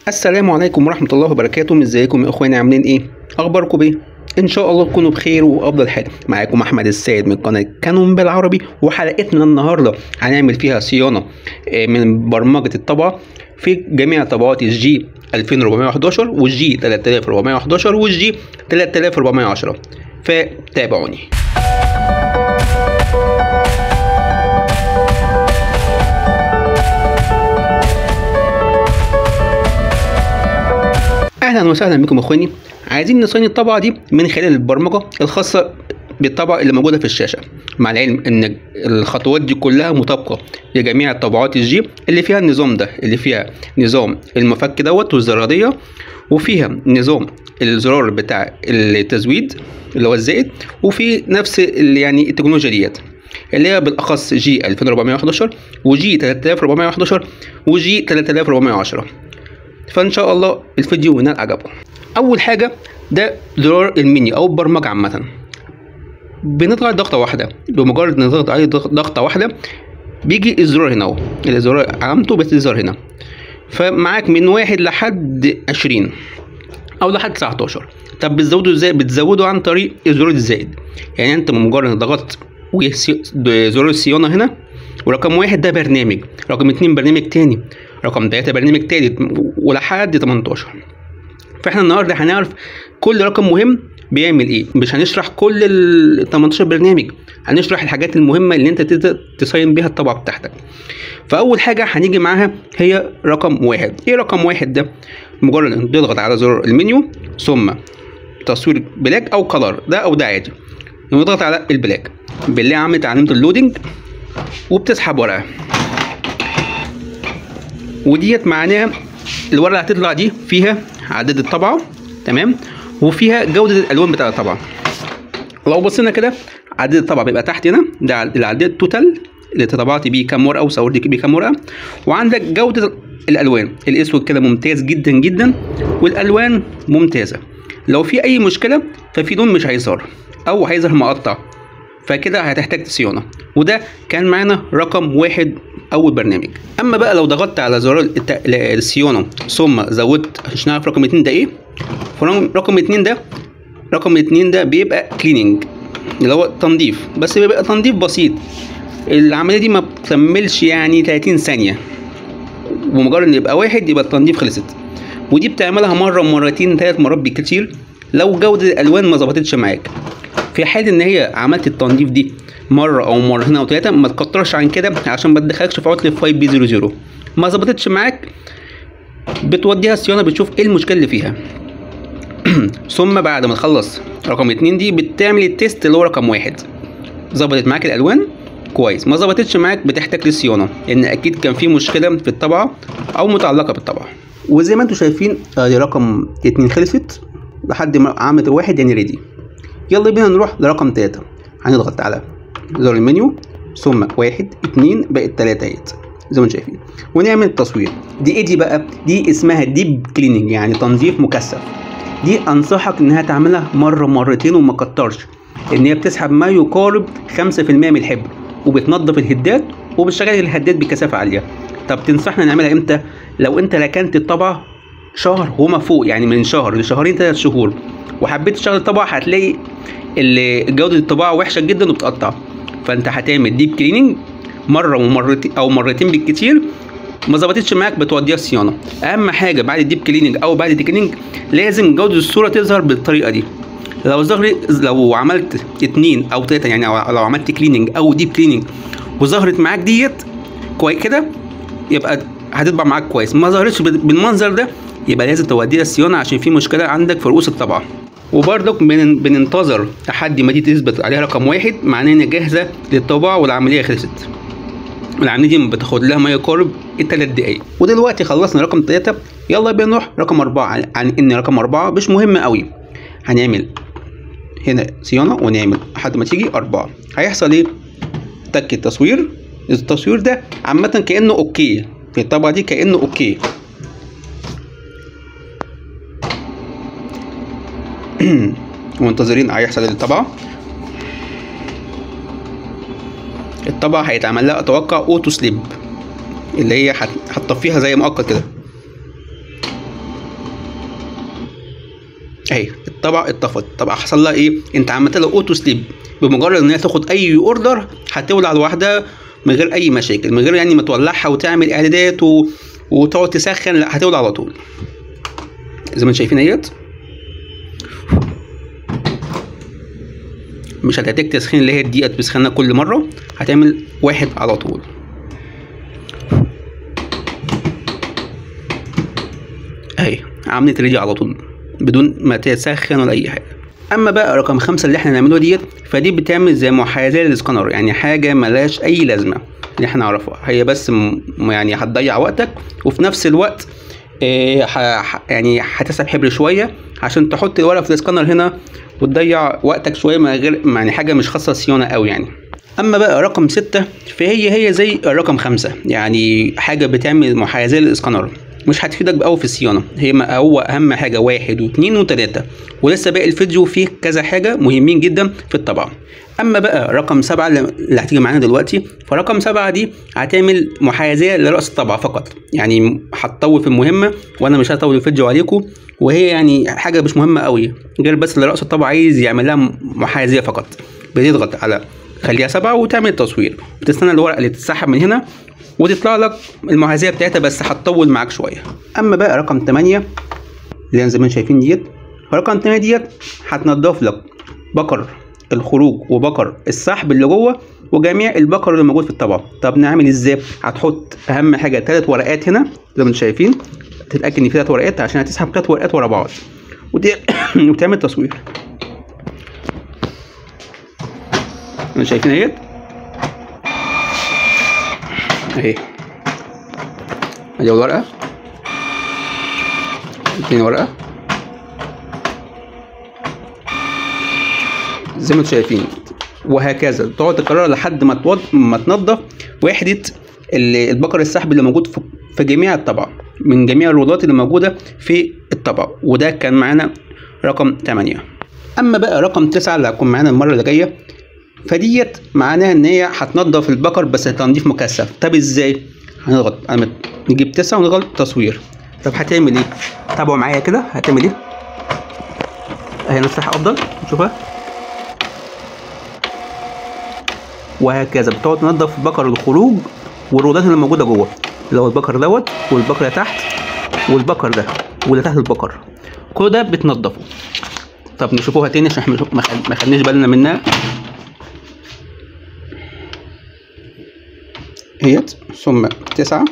السلام عليكم ورحمة الله وبركاته ازيكم يا اخواني عاملين ايه اخباركم ايه ان شاء الله تكونوا بخير وافضل حال معاكم احمد السيد من قناة كانون بالعربي وحلقتنا النهاردة هنعمل فيها صيانة آه، من برمجة الطبعة في جميع طبعات الجي 2411 والجي 3411 والجي 3410 فتابعوني اهلا وسهلا بكم اخواني عايزين نصين الطبعه دي من خلال البرمجه الخاصه بالطبعه اللي موجوده في الشاشه مع العلم ان الخطوات دي كلها مطابقه لجميع طبعات الجي اللي فيها النظام ده اللي فيها نظام المفك دوت والزراديه وفيها نظام الزرار بتاع التزويد اللي هو الزائد وفي نفس ال- يعني التكنولوجيا ديت اللي هي بالاخص جي 2411 وجي 3411 وجي 3410 فان شاء الله الفيديو ينال عجبكم اول حاجه ده زرار المنيو او البرمجه عامه بنضغط ضغطه واحده بمجرد ان نضغط عليه ضغ- ضغطه واحده بيجي الزرار هنا اهو الزرار علامته بتظهر هنا فمعاك من واحد لحد عشرين او لحد 19 طب بتزوده ازاي بتزوده عن طريق الزرار الزائد يعني انت بمجرد ان ضغطت وسي- د- زرار الصيانه هنا ورقم واحد ده برنامج رقم اتنين برنامج تاني رقم تلاتة برنامج تالت ولحد 18 فاحنا النهارده هنعرف كل رقم مهم بيعمل ايه مش هنشرح كل ال 18 برنامج هنشرح الحاجات المهمه اللي انت تقدر تصين بيها الطبعه بتاعتك فاول حاجه هنيجي معاها هي رقم واحد ايه رقم واحد ده مجرد ان تضغط على زرار المنيو ثم تصوير بلاك او كلر ده او ده عادي نضغط على البلاك بالله عملت علامه اللودنج وبتسحب ورقه وديت معناها الورقه اللي هتطلع دي فيها عدد الطبعه تمام وفيها جوده الالوان بتاع الطبعه لو بصينا كده عدد الطبعه بيبقى تحت هنا ده العدد التوتال اللي طبعت بيه كام ورقه وصورت بيه كام ورقه وعندك جوده الالوان الاسود كده ممتاز جدا جدا والالوان ممتازه لو في اي مشكله ففي لون مش هيظهر او هيظهر مقطع فكده هتحتاج صيانه وده كان معانا رقم واحد اول برنامج اما بقى لو ضغطت على زرار الت- الصيانه ثم زودت عشان نعرف رقم اتنين ده ايه فرقم رقم اتنين ده رقم اتنين ده بيبقى كليننج اللي هو تنظيف بس بيبقى تنظيف بسيط العمليه دي ما بتكملش يعني 30 ثانيه ومجرد ان يبقى واحد يبقى التنظيف خلصت ودي بتعملها مره مرتين ثلاث مرات بالكتير لو جوده الالوان ما ظبطتش معاك في حال ان هي عملت التنظيف دي مره او مرتين او ثلاثه ما تكترش عن كده عشان ما تدخلكش في عطل 5 بي 00 ما ظبطتش معاك بتوديها الصيانه بتشوف ايه المشكله اللي فيها ثم بعد ما تخلص رقم اتنين دي بتعمل التيست اللي هو رقم واحد ظبطت معاك الالوان كويس ما ظبطتش معاك بتحتاج للصيانه لان اكيد كان في مشكله في الطبعه او متعلقه بالطبعه وزي ما انتم شايفين ادي رقم اتنين خلصت لحد ما عملت واحد يعني ريدي يلا بينا نروح لرقم تلاتة هنضغط على زر المنيو ثم واحد اتنين بقت تلاتة اهيت زي ما انتم شايفين ونعمل تصوير دي ايه دي بقى دي اسمها ديب كليننج يعني تنظيف مكثف دي انصحك انها تعملها مره مرتين وما كترش ان هي بتسحب ما يقارب 5% من الحبر وبتنظف الهدات وبتشغل الهدات بكثافه عاليه طب تنصحنا نعملها امتى لو انت ركنت الطبعه شهر وما فوق يعني من شهر لشهرين ثلاث شهور وحبيت تشتغل الطبعه هتلاقي ال- جوده الطباعه وحشه جدا وبتقطع فانت هتعمل ديب كليننج مره ومرتين او مرتين بالكتير ما ظبطتش معاك بتوديها الصيانه اهم حاجه بعد الديب كليننج او بعد الكليننج لازم جوده الصوره تظهر بالطريقه دي لو ظهر لو عملت اتنين او تلاته يعني أو لو عملت كليننج او ديب كليننج وظهرت معاك ديت كويس كده يبقى هتطبع معاك كويس ما ظهرتش بال- بالمنظر ده يبقى لازم توديها الصيانه عشان في مشكله عندك في رؤوس الطبعه وبرضك بن- بننتظر لحد ما دي تثبت عليها رقم واحد معناه انها جاهزه للطباعه والعمليه خلصت العمليه دي بتاخد لها ما يقارب الثلاث دقايق ودلوقتي خلصنا رقم ثلاثة يلا بينا نروح رقم أربعة عن- عن إن رقم أربعة مش مهم قوي هنعمل هنا صيانة ونعمل لحد ما تيجي أربعة هيحصل إيه؟ تك التصوير التصوير ده عامة كأنه أوكي في الطبعة دي كأنه أوكي منتظرين هيحصل الطبعة الطبعة هيتعمل لها اتوقع اوتو سليب اللي هي هت- هتطفيها زي مؤقت كده اهي الطبعه اتطفت طب حصل لها ايه انت عملت لها اوتو سليب بمجرد ان هي تاخد اي اوردر هتولع لوحدها من غير اي مشاكل من غير يعني ما تولعها وتعمل اعدادات و... وتقعد تسخن لا هتولع على طول زي ما انتم شايفين اهيت مش هتحتاج تسخين اللي هي الدقيقة بتسخنها كل مرة هتعمل واحد على طول اهي عملت ريدي على طول بدون ما تسخن ولا اي حاجة اما بقى رقم خمسة اللي احنا نعمله ديت فدي بتعمل زي محاذاة للسكانر يعني حاجة ملهاش اي لازمة اللي احنا نعرفها هي بس م... يعني هتضيع وقتك وفي نفس الوقت إيه ح... ح- يعني هتسحب حبر شوية عشان تحط الورق في السكانر هنا وتضيع وقتك شوية من غير يعني حاجة مش خاصة صيانة قوي يعني اما بقى رقم ستة فهي هي زي رقم خمسة يعني حاجة بتعمل محاذاة للاسكانر مش هتفيدك قوي في الصيانة هي ما هو اهم حاجة واحد واثنين وثلاثة ولسه باقي الفيديو فيه كذا حاجة مهمين جدا في الطبعة اما بقى رقم سبعة اللي اللي هتيجي معانا دلوقتي فرقم سبعة دي هتعمل محاذاة لرأس الطبعة فقط يعني هتطول في المهمة وانا مش هطول الفيديو عليكم وهي يعني حاجة مش مهمة قوي غير بس اللي رأس الطبعة عايز يعمل لها محاذاة فقط بتضغط على خليها سبعة وتعمل التصوير بتستنى الورقة اللي تتسحب من هنا وتطلع لك المحاذاة بتاعتها بس هتطول معاك شوية اما بقى رقم 8 اللي زي ما انتم شايفين ديت رقم 8 ديت هتنضف لك بكر الخروج وبكر السحب اللي جوه وجميع البكر اللي موجود في الطبق طب نعمل ازاي هتحط اهم حاجه ثلاث ورقات هنا زي ما انتم شايفين تتاكد ان في ثلاث ورقات عشان هتسحب ثلاث ورقات ورا بعض ودي وتعمل تصوير انتوا شايفين اهيت اهي ادي اول ورقه تاني ورقه زي ما انتم شايفين وهكذا تقعد تكررها لحد ما توض... ما تنضف وحده ال- البقر السحب اللي موجود في... في جميع الطبق من جميع الرولات اللي موجوده في الطبق وده كان معانا رقم 8 اما بقى رقم 9 اللي هتكون معانا المره اللي جايه فديت معناها ان هي هتنضف البقر بس تنظيف مكثف طب ازاي هنضغط أنا نجيب تسعة ونضغط تصوير طب هتعمل ايه تابعوا معايا كده هتعمل ايه اهي نفتح افضل نشوفها وهكذا بتقعد تنضف بكر الخروج والرودات اللي موجوده جوه اللي هو البكر دوت والبكر اللي تحت والبكر ده واللي تحت البكر كل ده بتنضفه طب نشوفوها تاني عشان احنا ما خد- ما خدناش بالنا منها هيت ثم تسعة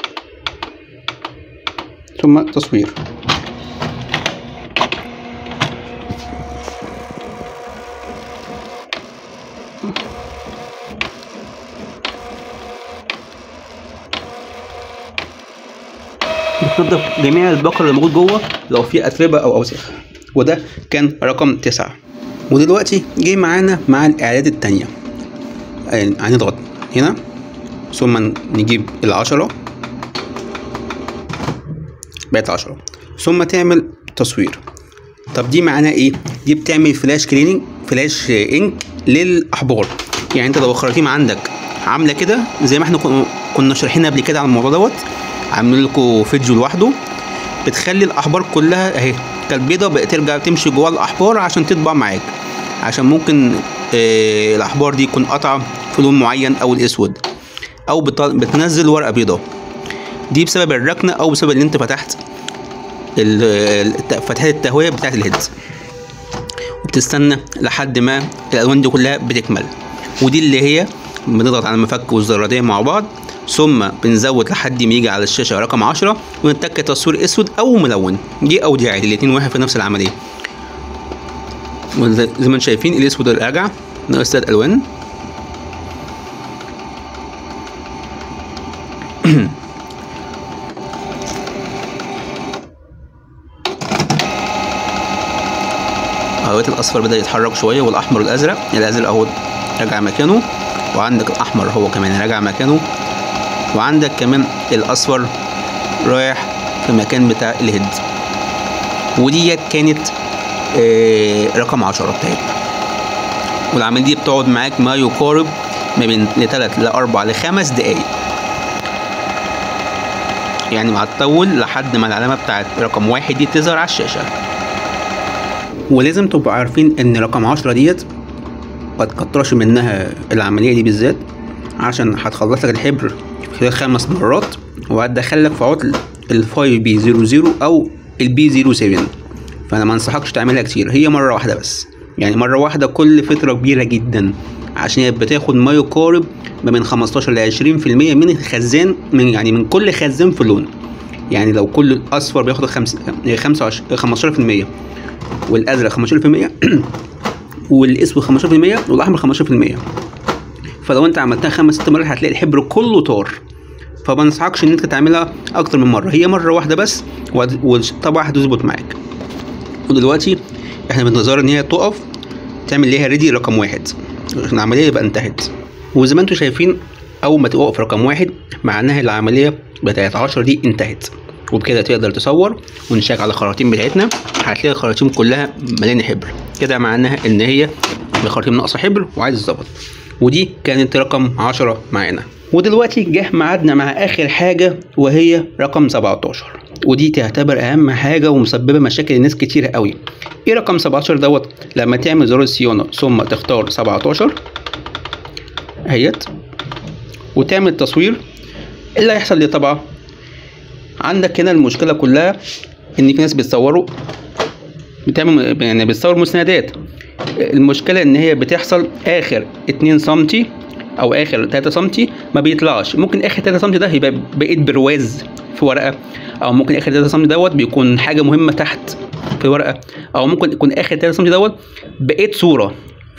ثم تصوير بتنضف جميع البقر اللي موجود جوه لو في اتربه او اوساخ وده كان رقم تسعة ودلوقتي جه معانا مع الاعداد التانية يعني هنضغط هنا ثم نجيب العشرة بقت عشرة ثم تعمل تصوير طب دي معناها ايه؟ دي بتعمل فلاش كليننج فلاش انك للاحبار يعني انت لو الخراطيم عندك عامله كده زي ما احنا كنا- كنا شارحين قبل كده على الموضوع دوت عاملين لكم فيديو لوحده بتخلي الاحبار كلها اهي كانت بيضه بقت ترجع تمشي جوه الاحبار عشان تطبع معاك عشان ممكن آه الاحبار دي يكون قطع في لون معين او الاسود او بت- بتنزل ورقه بيضاء دي بسبب الركنه او بسبب ان انت فتحت ال- الت- فتحات التهويه بتاعت الهيد وبتستنى لحد ما الالوان دي كلها بتكمل ودي اللي هي بنضغط على المفك والزرادين مع بعض ثم بنزود لحد ما يجي على الشاشه رقم 10 ونتك تصوير اسود او ملون دي او دي عادي الاتنين واحد في نفس العمليه وزي زي ما انتم شايفين الاسود راجع ناقص تلات الوان اهوت الاصفر بدا يتحرك شويه والاحمر والازرق الازرق اهو رجع مكانه وعندك الاحمر هو كمان راجع مكانه وعندك كمان الاصفر رايح في المكان بتاع الهيد وديت كانت آه، رقم عشرة بتاعتنا والعملية دي بتقعد معاك ما يقارب ما بين لتلات لأربع لخمس دقايق يعني هتطول لحد ما العلامة بتاعت رقم واحد دي تظهر على الشاشة ولازم تبقوا عارفين ان رقم عشرة ديت ما تكترش منها العملية دي بالذات عشان هتخلص لك الحبر في خلال خمس مرات وهتدخلك في عطل ال 5 بي 00 او البي 07 فانا ما انصحكش تعملها كتير هي مرة واحدة بس يعني مرة واحدة كل فترة كبيرة جدا عشان هي بتاخد ما يقارب ما بين 15 ل 20% من الخزان من يعني من كل خزان في لون يعني لو كل الاصفر بياخد خمس 25 15% والازرق 15% والاسود 15% والاحمر 15% فلو انت عملتها خمس ست مرات هتلاقي الحبر كله طار فما انصحكش ان انت تعملها اكتر من مره هي مره واحده بس وهت- والطبعه هتظبط معاك ودلوقتي احنا بنتظاهر ان هي تقف تعمل ليها ريدي رقم واحد عشان العمليه يبقى انتهت وزي ما انتم شايفين اول ما توقف رقم واحد معناها العمليه بتاعت 10 دي انتهت وبكده تقدر تصور ونشيك على الخراطيم بتاعتنا هتلاقي الخراطيم كلها مليانه حبر كده معناها ان هي الخراطيم ناقصه حبر وعايز تظبط ودي كانت رقم 10 معانا ودلوقتي جه ميعادنا مع اخر حاجه وهي رقم 17 ودي تعتبر اهم حاجه ومسببه مشاكل لناس كتير قوي ايه رقم 17 دوت لما تعمل زرار الصيانه ثم تختار 17 اهيت وتعمل تصوير ايه اللي هيحصل ليه طبعا عندك هنا المشكله كلها ان في ناس بتصوروا بتعمل يعني بتصور مسندات المشكله ان هي بتحصل اخر 2 سنتي او اخر 3 سنتي ما بيطلعش ممكن اخر 3 سنتي ده يبقى بقيت برواز في ورقه او ممكن اخر 3 سنتي دوت بيكون حاجه مهمه تحت في ورقه او ممكن يكون اخر 3 سنتي دوت بقيت صوره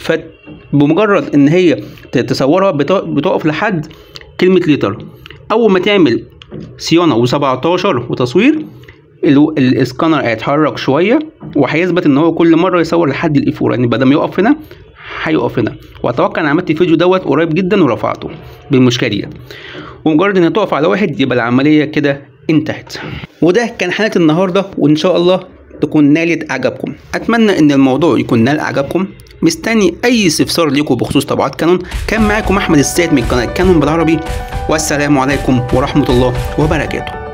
فبمجرد ان هي ت- تصورها بت- بتقف لحد كلمه لتر اول ما تعمل صيانه و17 وتصوير ال- الاسكانر هيتحرك شويه وهيثبت ان هو كل مره يصور لحد الاي 4 يعني بدل ما يقف هنا هيقف هنا واتوقع ان عملت الفيديو دوت قريب جدا ورفعته بالمشكله دي ومجرد ان تقف على واحد يبقى العمليه كده انتهت وده كان حلقه النهارده وان شاء الله تكون نالت اعجابكم اتمنى ان الموضوع يكون نال اعجابكم مستني اي استفسار ليكم بخصوص طبعات كانون كان معاكم احمد السيد من قناه كانون بالعربي والسلام عليكم ورحمه الله وبركاته